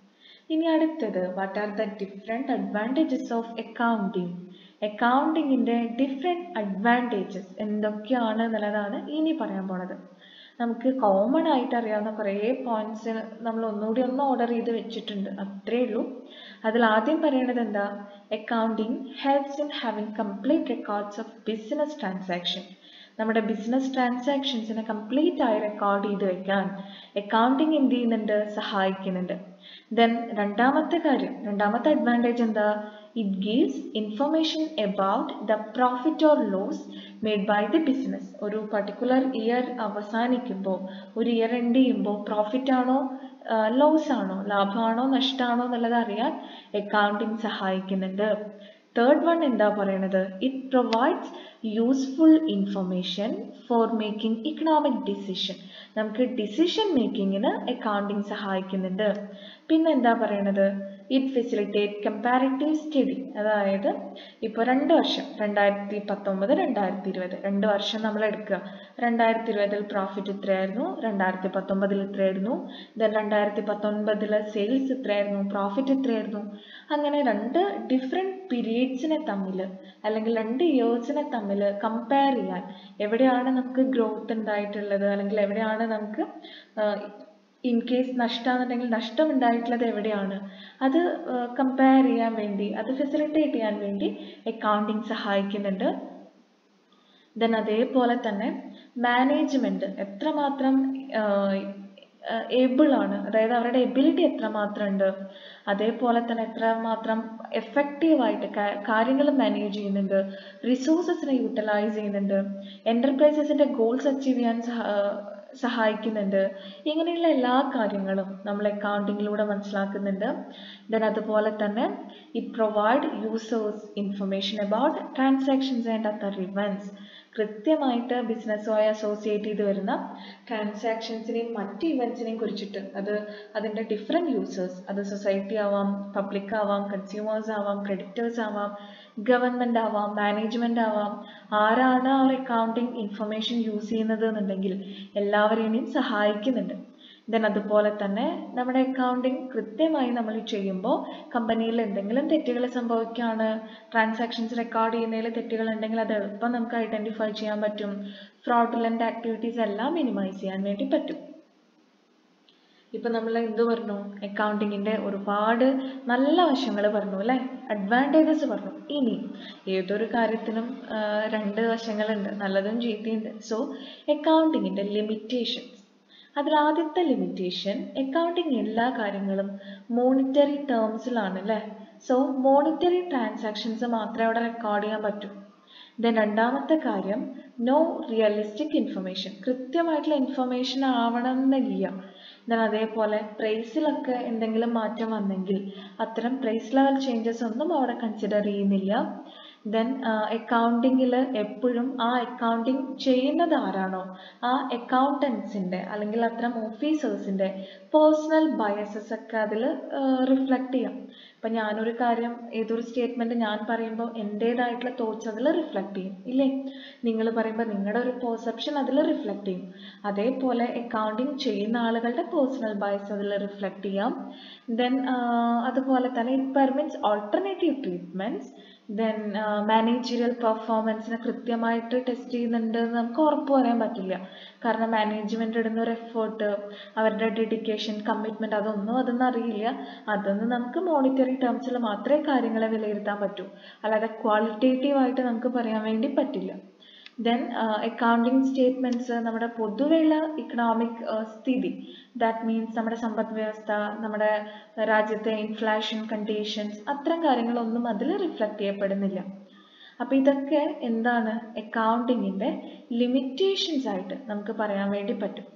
ഇനി അടുത്തത് what are the different advantages of accounting അക്കൗണ്ടിങ്ങിൻ്റെ ഡിഫറെൻറ്റ് അഡ്വാൻറ്റേജസ് എന്തൊക്കെയാണ് എന്നുള്ളതാണ് ഇനി പറയാൻ പോണത് നമുക്ക് കോമൺ ആയിട്ട് അറിയാവുന്ന കുറേ പോയിന്റ്സ് നമ്മൾ ഒന്നുകൂടി ഒന്ന് ഓർഡർ ചെയ്ത് വെച്ചിട്ടുണ്ട് അത്രേ ഉള്ളൂ അതിൽ ആദ്യം പറയണത് എന്താ accounting helps in having complete records of business transaction നമ്മുടെ ബിസിനസ് ട്രാൻസാക്ഷൻസിനെ കംപ്ലീറ്റ് ആയി റെക്കോർഡ് ചെയ്ത് വെക്കാൻ അക്കൗണ്ടിങ് എന്ത് ചെയ്യുന്നുണ്ട് സഹായിക്കുന്നുണ്ട് ദെൻ രണ്ടാമത്തെ കാര്യം രണ്ടാമത്തെ അഡ്വാൻറ്റേജ് എന്താ it gives information about the profit or loss made by the business ഒരു പർട്ടിക്കുലർ ഇയർ അവസാനിക്കുമ്പോൾ ഒരു ഇയർ എൻഡ് ചെയ്യുമ്പോൾ പ്രോഫിറ്റ് ആണോ ലോസ് ആണോ ലാഭമാണോ നഷ്ടമാണോ എന്നുള്ളത് അറിയാൻ അക്കൗണ്ടിങ് സഹായിക്കുന്നുണ്ട് തേർഡ് വൺ എന്താ പറയണത് it provides useful information for making economic decision നമുക്ക് ഡിസിഷൻ മേക്കിങ്ങിന് അക്കൗണ്ടിങ് സഹായിക്കുന്നുണ്ട് പിന്നെ എന്താ പറയണത് ഇറ്റ് ഫെസിലിറ്റേറ്റ് കമ്പാരിറ്റീവ് സ്റ്റഡി അതായത് ഇപ്പോൾ രണ്ട് വർഷം രണ്ടായിരത്തി പത്തൊമ്പത് രണ്ടായിരത്തി ഇരുപത് രണ്ട് വർഷം നമ്മൾ എടുക്കുക രണ്ടായിരത്തി ഇരുപതിൽ പ്രോഫിറ്റ് ഇത്രയായിരുന്നു രണ്ടായിരത്തി പത്തൊമ്പതിൽ ഇത്രയായിരുന്നു ദെൻ രണ്ടായിരത്തി പത്തൊൻപതിലെ സെയിൽസ് ഇത്രയായിരുന്നു പ്രോഫിറ്റ് ഇത്രയായിരുന്നു അങ്ങനെ രണ്ട് ഡിഫറെൻറ്റ് പീരീഡ്സിനെ തമ്മിൽ അല്ലെങ്കിൽ രണ്ട് ഇയേഴ്സിനെ തമ്മിൽ കമ്പയർ ചെയ്യാൻ എവിടെയാണ് നമുക്ക് ഗ്രോത്ത് ഉണ്ടായിട്ടുള്ളത് അല്ലെങ്കിൽ എവിടെയാണ് നമുക്ക് ഇൻ കേസ് നഷ്ടമാണെന്നുണ്ടെങ്കിൽ നഷ്ടം ഉണ്ടായിട്ടുള്ളത് എവിടെയാണ് അത് കമ്പയർ ചെയ്യാൻ വേണ്ടി അത് ഫെസിലിറ്റേറ്റ് ചെയ്യാൻ വേണ്ടി അക്കൗണ്ടിങ് സഹായിക്കുന്നുണ്ട് ദെൻ അതേപോലെ തന്നെ മാനേജ്മെന്റ് എത്രമാത്രം ഏബിൾ ആണ് അതായത് അവരുടെ എബിലിറ്റി എത്രമാത്രം ഉണ്ട് അതേപോലെ തന്നെ എത്രമാത്രം എഫക്റ്റീവായിട്ട് കാര്യങ്ങൾ മാനേജ് ചെയ്യുന്നുണ്ട് റിസോഴ്സസിനെ യൂട്ടിലൈസ് ചെയ്യുന്നുണ്ട് എൻ്റർപ്രൈസസിൻ്റെ ഗോൾസ് അച്ചീവ് ചെയ്യാൻ സഹായിക്കുന്നുണ്ട് ഇങ്ങനെയുള്ള എല്ലാ കാര്യങ്ങളും നമ്മൾ അക്കൗണ്ടിങ്ങിലൂടെ മനസ്സിലാക്കുന്നുണ്ട് ദെൻ അതുപോലെ തന്നെ it provide users information about transactions and other events കൃത്യമായിട്ട് ബിസിനസ്സുമായി അസോസിയേറ്റ് ചെയ്ത് വരുന്ന ട്രാൻസാക്ഷൻസിനെയും മറ്റ് ഇവൻറ്റ്സിനെയും കുറിച്ചിട്ട് അത് അതിൻ്റെ ഡിഫറെൻറ്റ് യൂസേഴ്സ് അത് സൊസൈറ്റി ആവാം പബ്ലിക് ആവാം കൺസ്യൂമേഴ്സ് ആവാം ക്രെഡിറ്റേഴ്സ് ആവാം ഗവൺമെൻറ് ആവാം മാനേജ്മെൻ്റ് ആവാം ആരാണ് ആ ഒരു അക്കൗണ്ടിങ് ഇൻഫർമേഷൻ യൂസ് ചെയ്യുന്നത് എന്നുണ്ടെങ്കിൽ എല്ലാവരെയും സഹായിക്കുന്നുണ്ട് ദെൻ അതുപോലെ തന്നെ നമ്മുടെ അക്കൗണ്ടിങ് കൃത്യമായി നമ്മൾ ചെയ്യുമ്പോൾ കമ്പനിയിൽ എന്തെങ്കിലും തെറ്റുകൾ സംഭവിക്കുകയാണ് ട്രാൻസാക്ഷൻസ് റെക്കോർഡ് ചെയ്യുന്നതിൽ തെറ്റുകൾ ഉണ്ടെങ്കിൽ അത് എളുപ്പം നമുക്ക് ഐഡൻറ്റിഫൈ ചെയ്യാൻ പറ്റും ഫ്രോഡുലൻ്റ് ആക്ടിവിറ്റീസ് എല്ലാം മിനിമൈസ് ചെയ്യാൻ വേണ്ടി പറ്റും ഇപ്പം നമ്മൾ എന്ത് പറഞ്ഞു അക്കൗണ്ടിങ്ങിൻ്റെ ഒരുപാട് നല്ല വശങ്ങൾ പറഞ്ഞു അല്ലേ അഡ്വാൻറ്റേജസ് പറഞ്ഞു ഇനി ഏതൊരു കാര്യത്തിനും രണ്ട് വശങ്ങളുണ്ട് നല്ലതും ചീത്തയുണ്ട് സോ അക്കൗണ്ടിങ്ങിൻ്റെ ലിമിറ്റേഷൻസ് അതിൽ ആദ്യത്തെ ലിമിറ്റേഷൻ അക്കൗണ്ടിങ് എല്ലാ കാര്യങ്ങളും മോണിറ്ററി ടേംസിലാണ് അല്ലേ സോ മോണിറ്ററി ട്രാൻസാക്ഷൻസ് മാത്രമേ അവിടെ റെക്കോർഡ് ചെയ്യാൻ പറ്റൂ ദെൻ രണ്ടാമത്തെ കാര്യം നോ റിയലിസ്റ്റിക് ഇൻഫർമേഷൻ കൃത്യമായിട്ടുള്ള ഇൻഫർമേഷൻ ആവണം എന്നില്ല ദെൻ അതേപോലെ പ്രൈസിലൊക്കെ എന്തെങ്കിലും മാറ്റം വന്നെങ്കിൽ അത്തരം പ്രൈസ് ലെവൽ ചേഞ്ചസ് ഒന്നും അവിടെ കൺസിഡർ ചെയ്യുന്നില്ല ദെൻ അക്കൗണ്ടിങ്ങിൽ എപ്പോഴും ആ അക്കൗണ്ടിങ് ചെയ്യുന്നത് ആരാണോ ആ അക്കൗണ്ടൻസിൻ്റെ അല്ലെങ്കിൽ അത്തരം ഓഫീസേഴ്സിൻ്റെ പേഴ്സണൽ ബയസസ് ഒക്കെ അതിൽ റിഫ്ലക്റ്റ് ചെയ്യാം ഇപ്പം ഞാനൊരു കാര്യം ഏതൊരു സ്റ്റേറ്റ്മെൻറ്റ് ഞാൻ പറയുമ്പോൾ എൻ്റേതായിട്ടുള്ള തോട്ട്സ് അതിൽ റിഫ്ലക്റ്റ് ചെയ്യും ഇല്ലേ നിങ്ങൾ പറയുമ്പോൾ നിങ്ങളുടെ ഒരു പെർസെപ്ഷൻ അതിൽ റിഫ്ലക്റ്റ് ചെയ്യും അതേപോലെ അക്കൗണ്ടിങ് ചെയ്യുന്ന ആളുകളുടെ പേഴ്സണൽ ബയസ് അതിൽ റിഫ്ലക്റ്റ് ചെയ്യാം ദെൻ അതുപോലെ തന്നെ it permits alternative treatments then managerial പെർഫോമൻസിനെ കൃത്യമായിട്ട് ടെസ്റ്റ് ചെയ്യുന്നുണ്ട് എന്ന് നമുക്ക് ഉറപ്പ് പറയാൻ പറ്റില്ല കാരണം മാനേജ്മെൻ്റ് ഇടുന്ന ഒരു എഫേർട്ട് അവരുടെ ഡെഡിക്കേഷൻ കമ്മിറ്റ്മെൻറ്റ് അതൊന്നും അതൊന്നും അറിയില്ല അതൊന്നും നമുക്ക് മോണിറ്ററി ടേംസിൽ മാത്രമേ കാര്യങ്ങളെ വിലയിരുത്താൻ പറ്റൂ അല്ലാതെ ക്വാളിറ്റേറ്റീവ് ആയിട്ട് നമുക്ക് പറയാൻ വേണ്ടി പറ്റില്ല ദെൻ അക്കൗണ്ടിങ് സ്റ്റേറ്റ്മെൻറ്റ്സ് നമ്മുടെ പൊതുവെയുള്ള ഇക്കണോമിക് സ്ഥിതി ദാറ്റ് മീൻസ് നമ്മുടെ സമ്പദ് വ്യവസ്ഥ നമ്മുടെ രാജ്യത്തെ ഇൻഫ്ലേഷൻ കണ്ടീഷൻസ് അത്തരം കാര്യങ്ങളൊന്നും അതിൽ റിഫ്ലക്റ്റ് ചെയ്യപ്പെടുന്നില്ല അപ്പോൾ ഇതൊക്കെ എന്താണ് അക്കൗണ്ടിങ്ങിൻ്റെ ലിമിറ്റേഷൻസ് ആയിട്ട് നമുക്ക് പറയാൻ വേണ്ടി പറ്റും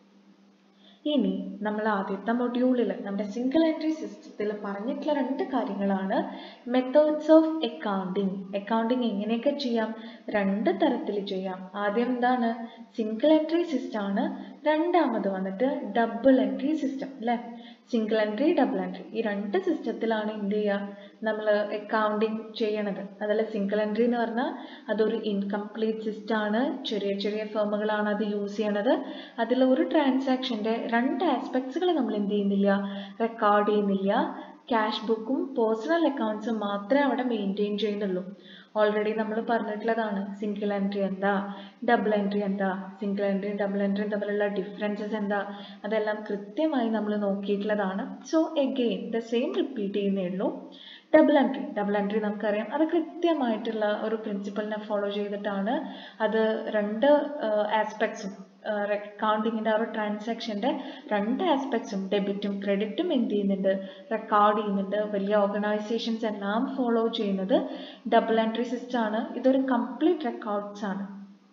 ഇനി നമ്മൾ ആദ്യത്തെ മൊഡ്യൂളിൽ നമ്മുടെ സിംഗിൾ എൻട്രി സിസ്റ്റത്തിൽ പറഞ്ഞിട്ടുള്ള രണ്ട് കാര്യങ്ങളാണ് മെത്തേഡ്സ് ഓഫ് അക്കൗണ്ടിങ് അക്കൗണ്ടിങ് എങ്ങനെയൊക്കെ ചെയ്യാം രണ്ട് തരത്തിൽ ചെയ്യാം ആദ്യം എന്താണ് സിംഗിൾ എൻട്രി സിസ്റ്റം ആണ് രണ്ടാമത് വന്നിട്ട് ഡബിൾ എൻട്രി സിസ്റ്റം അല്ലേ സിംഗിൾ എൻട്രി ഡബിൾ എൻട്രി ഈ രണ്ട് സിസ്റ്റത്തിലാണ് എന്ത് ചെയ്യുക നമ്മൾ അക്കൗണ്ടിങ് ചെയ്യണത് അതിൽ സിംഗിൾ എൻട്രി എന്ന് പറഞ്ഞാൽ അതൊരു ഇൻകംപ്ലീറ്റ് സിസ്റ്റം ആണ് ചെറിയ ചെറിയ ഫേമുകളാണ് അത് യൂസ് ചെയ്യണത് അതിൽ ഒരു ട്രാൻസാക്ഷൻ്റെ രണ്ട് ആസ്പെക്ട്സുകൾ നമ്മൾ എന്ത് ചെയ്യുന്നില്ല റെക്കോർഡ് ചെയ്യുന്നില്ല ക്യാഷ് ബുക്കും പേഴ്സണൽ അക്കൗണ്ട്സും മാത്രമേ അവിടെ മെയിൻറ്റെയിൻ ചെയ്യുന്നുള്ളൂ ഓൾറെഡി നമ്മൾ പറഞ്ഞിട്ടുള്ളതാണ് സിംഗിൾ എൻട്രി എന്താ ഡബിൾ എൻട്രി എന്താ സിംഗിൾ എൻട്രിയും ഡബിൾ എൻട്രിയും തമ്മിലുള്ള ഡിഫറൻസസ് എന്താ അതെല്ലാം കൃത്യമായി നമ്മൾ നോക്കിയിട്ടുള്ളതാണ് so again the same repeat ചെയ്യുന്നേ ഉള്ളൂ ഡബിൾ എൻട്രി ഡബിൾ എൻട്രി നമുക്കറിയാം അത് കൃത്യമായിട്ടുള്ള ഒരു പ്രിൻസിപ്പലിനെ ഫോളോ ചെയ്തിട്ടാണ് അത് രണ്ട് ആസ്പെക്ട്സും അക്കൗണ്ടിങ്ങിൻ്റെ ആ ഒരു ട്രാൻസാക്ഷൻ്റെ രണ്ട് ആസ്പെക്ട്സും ഡെബിറ്റും ക്രെഡിറ്റും എന്ത് ചെയ്യുന്നുണ്ട് റെക്കോർഡ് ചെയ്യുന്നുണ്ട് വലിയ ഓർഗനൈസേഷൻസ് എല്ലാം ഫോളോ ചെയ്യുന്നത് ഡബിൾ എൻട്രി സിസ്റ്റം ആണ് ഇതൊരു കംപ്ലീറ്റ് റെക്കോർഡ്സ് ആണ്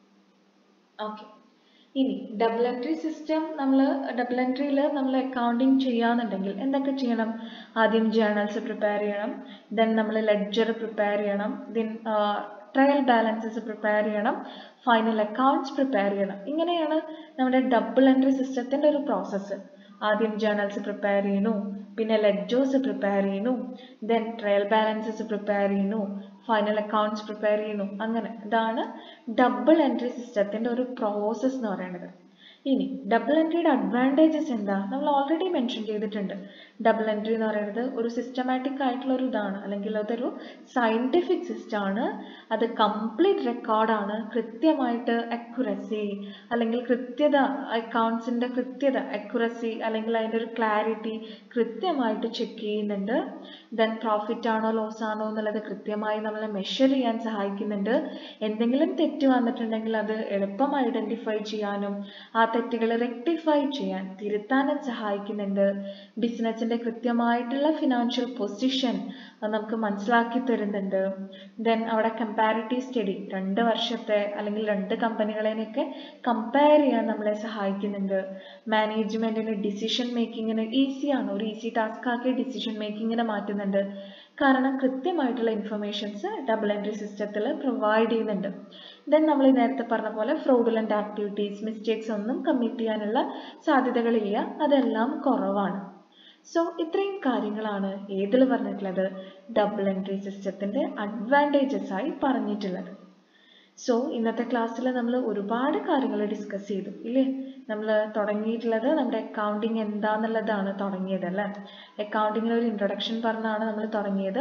ഓക്കെ ഇനി ഡബിൾ എൻട്രി സിസ്റ്റം നമ്മൾ ഡബിൾ എൻട്രിയിൽ നമ്മൾ അക്കൗണ്ടിങ് ചെയ്യാന്നുണ്ടെങ്കിൽ എന്തൊക്കെ ചെയ്യണം ആദ്യം ജേണൽസ് പ്രിപ്പയർ ചെയ്യണം ദെൻ നമ്മൾ ലെഡ്ജർ പ്രിപ്പയർ ചെയ്യണം ദെൻ ട്രയൽ ബാലൻസസ് പ്രിപ്പയർ ചെയ്യണം ഫൈനൽ അക്കൗണ്ട്സ് പ്രിപ്പയർ ചെയ്യണം ഇങ്ങനെയാണ് നമ്മുടെ ഡബിൾ എൻട്രി സിസ്റ്റത്തിൻ്റെ ഒരു പ്രോസസ്സ് ആദ്യം ജേണൽസ് പ്രിപ്പയർ ചെയ്യുന്നു പിന്നെ ലെഡ്ജേഴ്സ് പ്രിപ്പയർ ചെയ്യുന്നു ദെൻ ട്രയൽ ബാലൻസസ് പ്രിപ്പയർ ചെയ്യുന്നു ഫൈനൽ അക്കൗണ്ട്സ് പ്രിപ്പയർ ചെയ്യുന്നു അങ്ങനെ ഇതാണ് ഡബിൾ എൻട്രി സിസ്റ്റത്തിൻ്റെ ഒരു പ്രോസസ്സ് എന്ന് പറയുന്നത് ഇനി ഡബിൾ എൻട്രിയുടെ അഡ്വാൻറ്റേജസ് എന്താ നമ്മൾ ഓൾറെഡി മെൻഷൻ ചെയ്തിട്ടുണ്ട് ഡബിൾ എൻട്രി എന്ന് പറയുന്നത് ഒരു സിസ്റ്റമാറ്റിക് ആയിട്ടുള്ള ഒരു ഇതാണ് അല്ലെങ്കിൽ അതൊരു സയൻറ്റിഫിക് സിസ്റ്റം ആണ് അത് കംപ്ലീറ്റ് റെക്കോർഡാണ് കൃത്യമായിട്ട് അക്യുറസി അല്ലെങ്കിൽ കൃത്യത അക്കൗണ്ട്സിൻ്റെ കൃത്യത അക്യുറസി അല്ലെങ്കിൽ അതിൻ്റെ ഒരു ക്ലാരിറ്റി കൃത്യമായിട്ട് ചെക്ക് ചെയ്യുന്നുണ്ട് ദെൻ പ്രോഫിറ്റ് ആണോ ലോസ് ആണോ എന്നുള്ളത് കൃത്യമായി നമ്മളെ മെഷർ ചെയ്യാൻ സഹായിക്കുന്നുണ്ട് എന്തെങ്കിലും തെറ്റ് വന്നിട്ടുണ്ടെങ്കിൽ അത് എളുപ്പം ഐഡൻറ്റിഫൈ ചെയ്യാനും ആ തെറ്റുകൾ റെക്ടിഫൈ ചെയ്യാൻ തിരുത്താനും സഹായിക്കുന്നുണ്ട് ബിസിനസ്സിൻ്റെ കൃത്യമായിട്ടുള്ള ഫിനാൻഷ്യൽ പൊസിഷൻ നമുക്ക് മനസ്സിലാക്കി തരുന്നുണ്ട് ദെൻ അവിടെ കമ്പാരിറ്റീവ് സ്റ്റഡി രണ്ട് വർഷത്തെ അല്ലെങ്കിൽ രണ്ട് കമ്പനികളെയൊക്കെ കമ്പയർ ചെയ്യാൻ നമ്മളെ സഹായിക്കുന്നുണ്ട് മാനേജ്മെൻറ്റിന് ഡിസിഷൻ മേക്കിങ്ങിന് ഈസിയാണ് ഒരു ഈസി ടാസ്ക് ആക്കി ഡിസിഷൻ മേക്കിങ്ങിനെ മാറ്റുന്നുണ്ട് കാരണം കൃത്യമായിട്ടുള്ള ഇൻഫർമേഷൻസ് ഡബിൾ എൻട്രി സിസ്റ്റത്തിൽ പ്രൊവൈഡ് ചെയ്യുന്നുണ്ട് ദെൻ നമ്മൾ ഈ നേരത്തെ പറഞ്ഞ പോലെ ഫ്രോഡുലൻ്റ് ആക്ടിവിറ്റീസ് മിസ്റ്റേക്സ് ഒന്നും കമ്മിറ്റ് ചെയ്യാനുള്ള സാധ്യതകളില്ല അതെല്ലാം കുറവാണ് സോ ഇത്രയും കാര്യങ്ങളാണ് ഏതിൽ പറഞ്ഞിട്ടുള്ളത് ഡബിൾ എൻട്രി സിസ്റ്റത്തിൻ്റെ അഡ്വാൻറ്റേജസ് ആയി പറഞ്ഞിട്ടുള്ളത് സോ ഇന്നത്തെ ക്ലാസ്സിൽ നമ്മൾ ഒരുപാട് കാര്യങ്ങൾ ഡിസ്കസ് ചെയ്തു ഇല്ലേ നമ്മൾ തുടങ്ങിയിട്ടുള്ളത് നമ്മുടെ അക്കൗണ്ടിങ് എന്താന്നുള്ളതാണ് തുടങ്ങിയത് അല്ലേ അക്കൗണ്ടിങ്ങിന് ഒരു ഇൻട്രൊഡക്ഷൻ പറഞ്ഞാണ് നമ്മൾ തുടങ്ങിയത്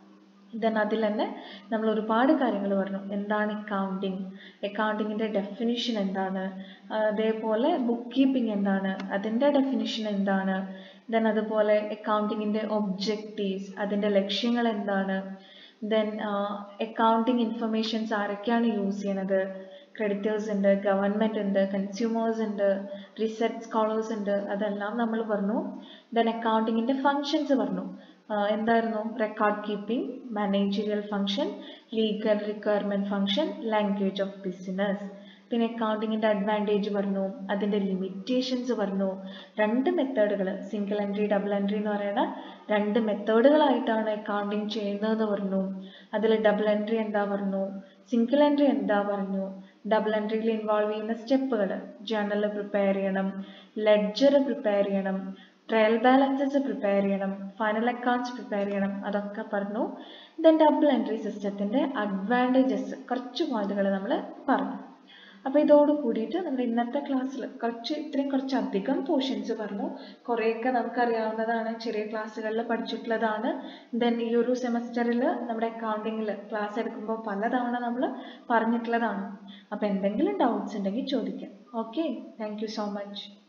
ദെൻ അതിൽ തന്നെ നമ്മൾ ഒരുപാട് കാര്യങ്ങൾ പറഞ്ഞു എന്താണ് അക്കൗണ്ടിങ് അക്കൗണ്ടിങ്ങിൻ്റെ ഡെഫിനിഷൻ എന്താണ് അതേപോലെ ബുക്ക് കീപ്പിംഗ് എന്താണ് അതിൻ്റെ ഡെഫിനിഷൻ എന്താണ് ദെൻ അതുപോലെ അക്കൗണ്ടിങ്ങിൻ്റെ ഒബ്ജക്റ്റീവ്സ് അതിൻ്റെ ലക്ഷ്യങ്ങൾ എന്താണ് ദെൻ അക്കൗണ്ടിങ് ഇൻഫർമേഷൻസ് ആരൊക്കെയാണ് യൂസ് ചെയ്യണത് ക്രെഡിറ്റേഴ്സ് ഉണ്ട് ഗവൺമെൻറ് ഉണ്ട് കൺസ്യൂമേഴ്സ് ഉണ്ട് റിസർച്ച് സ്കോളേഴ്സ് ഉണ്ട് അതെല്ലാം നമ്മൾ പറഞ്ഞു ദെൻ അക്കൗണ്ടിങ്ങിൻ്റെ ഫങ്ഷൻസ് പറഞ്ഞു എന്തായിരുന്നു record keeping managerial function legal requirement function language of business പിന്നെ അക്കൗണ്ടിങ്ങിൻ്റെ അഡ്വാൻറ്റേജ് പറഞ്ഞു അതിൻ്റെ ലിമിറ്റേഷൻസ് പറഞ്ഞു രണ്ട് മെത്തേഡുകൾ സിംഗിൾ എൻട്രി ഡബിൾ എൻട്രി എന്ന് പറയുന്ന രണ്ട് മെത്തേഡുകളായിട്ടാണ് അക്കൗണ്ടിങ് ചെയ്യുന്നതെന്ന് പറഞ്ഞു അതിൽ ഡബിൾ എൻട്രി എന്താ പറഞ്ഞു സിംഗിൾ എൻട്രി എന്താ പറഞ്ഞു ഡബിൾ എൻട്രിയിൽ ഇൻവോൾവ് ചെയ്യുന്ന സ്റ്റെപ്പുകൾ ജേർണൽ പ്രിപ്പയർ ചെയ്യണം ലെഡ്ജർ പ്രിപ്പയർ ചെയ്യണം ട്രയൽ ബാലൻസസ് പ്രിപ്പയർ ചെയ്യണം ഫൈനൽ അക്കൗണ്ട്സ് പ്രിപ്പയർ ചെയ്യണം അതൊക്കെ പറഞ്ഞു ദെൻ ഡബിൾ എൻട്രി സിസ്റ്റത്തിൻ്റെ അഡ്വാൻറ്റേജസ് കുറച്ച് പോയിന്റുകൾ നമ്മൾ പറഞ്ഞു അപ്പോൾ ഇതോട് കൂടിയിട്ട് നമ്മുടെ ഇന്നത്തെ ക്ലാസ്സിൽ കുറച്ച് ഇത്രയും കുറച്ച് അധികം പോർഷൻസ് പറഞ്ഞു കുറേയൊക്കെ നമുക്കറിയാവുന്നതാണ് ചെറിയ ക്ലാസ്സുകളിൽ പഠിച്ചിട്ടുള്ളതാണ് ദെൻ ഈ ഒരു സെമസ്റ്ററിൽ നമ്മുടെ അക്കൗണ്ടിങ്ങിൽ ക്ലാസ് എടുക്കുമ്പോൾ പലതവണ നമ്മൾ പറഞ്ഞിട്ടുള്ളതാണ് അപ്പോൾ എന്തെങ്കിലും ഡൗട്ട്സ് ഉണ്ടെങ്കിൽ ചോദിക്കാം okay thank you so much